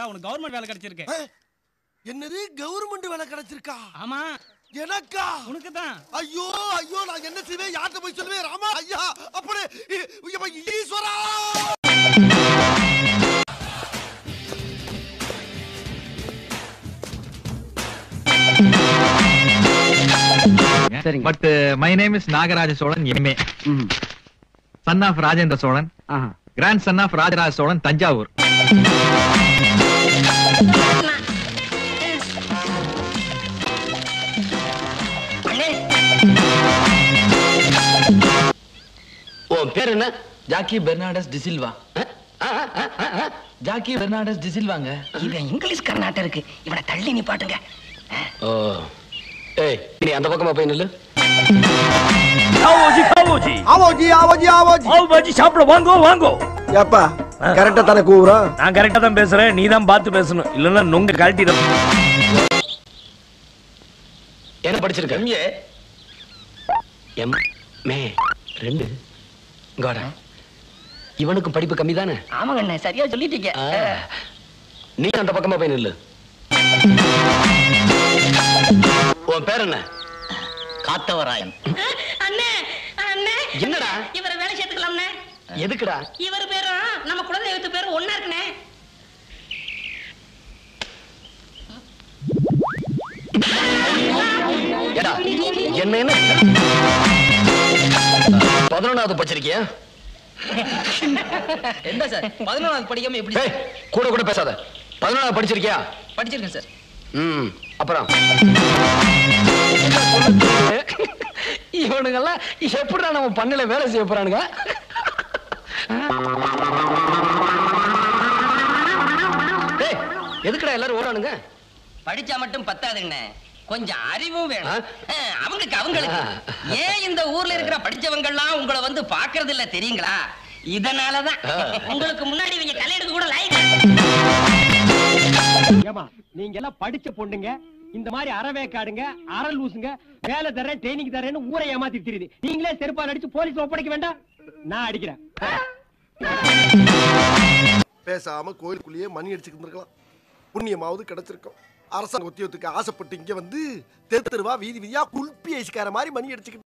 இருந்தா உனக்கு கவர்மெண்ட் வேலை கிடைச்சிருக்கு ஏ, என்னது கவர்மெண்ட் வேலை கிடைச்சிருக்கா ஆமா எனக்கா உனக்கு தான் ஐயோ ஐயோ நான் என்ன செய்வேன் யார்கிட்ட போய் சொல்லுவேன் ராமா ஐயா அப்படி இ- ஐயப்பா, ஈஸ்வரா சரிங்க but my name is Nagaraja Cholan MA son of Rajendra Cholan grandson of Rajaraja Cholan Thanjavur உன் பேர் என்ன Jackie Fernandes D'Silva Jackie Fernandes டிசில்வாங்க இவன் இங்கிலீஷ் கர்நாட்டம் இருக்கு இவனை தள்ளி நிப்பாட்டுங்க ஓ ஏய் நீ அந்த பக்கமா போய் நில்லு ஆவோஜி ஆவோஜி ஆவோஜி ஆவோஜி ஆவோஜி ஆவ் பாஜி சாப்பிட வாங்கோ வாங்கோ ஏப்பா கரெக்டா தானே கூவுறோம் நான் கரெக்டா தான் பேசுறேன் நீ தான் பார்த்து பேசணும் இல்லன்னா நொங்க கழட்டிடும் என்ன படிச்சிருக்க எம்ஏ எம் மே ரெண்டு கோட இவனுக்கும் படிப்பு கம்மி தானே ஆமாங்க அண்ணே சரியா சொல்லிட்டீங்க நீ அந்த பக்கமா போய் நில்லு உன் பேர் என்ன காத்தவராயன் அண்ணே அண்ணே என்னடா இவரை வேலை சேர்த்துக்கலாம்ண்ணே எதுக்குடா இவர் பேரும் நம்ம குலதெய்வத்து பேரும் ஒன்னா இருக்குண்ணே ஏடா என்ன என்ன பதினொன்னாவது படிச்சிருக்கியா என்ன சார் பதினொன்றாவது படிக்காம எப்படி ஏய் கூட கூட பேசாத பதினொன்னாவது படிச்சிருக்கியா படிச்சிருக்கேன் சார் ம் அப்புறம் இவனுங்கெல்லாம் எப்படிடா நம்ம பண்ணல வேலை செய்ய போறானுங்க டேய், எதுக்குடா எல்லாரும் ஓடானுங்க படிச்சா மட்டும் பத்தாதுங்கண்ணே கொஞ்சம் அறிவும் வேணும் ஆ? ஆ, அவங்களுக்கு அவங்களுக்கு ஏன் இந்த ஊர்ல இருக்கிற படிச்சவங்க எல்லாம் உங்களை வந்து பாக்குறது இல்ல தெரியுங்களா இதனாலதான் ஆ. உங்களுக்கு முன்னாடி இவங்க கல்யாணத்துக்கு கூட லைக் ஏமா நீங்க எல்லாம் படிச்ச பொண்ணுங்க இந்த மாதிரி அறவேக்காடுங்க அறல் லூசுங்க வேலை தரேன் ட்ரைனிங் தரேன்னு ஊரை ஏமாத்தி தெரியுது நீங்களே செருப்பால் அடிச்சு போலீஸ் ஒப்படைக்க வேண்டாம் நான் அடிக்கிறேன் பேசாம கோயிலுக்குள்ளேயே மணி அடிச்சுக்கிட்டு இருக்கலாம் புண்ணியமாவது கிடைச்சிருக்கும் அரசாங்க உத்தியோகத்துக்கு ஆசைப்பட்டு இங்க வந்து தெரு தெருவா வீதி வீதியா குல்பி ஐஸ்கார மாதிரி மணி அடிச்சுக்கிட்டு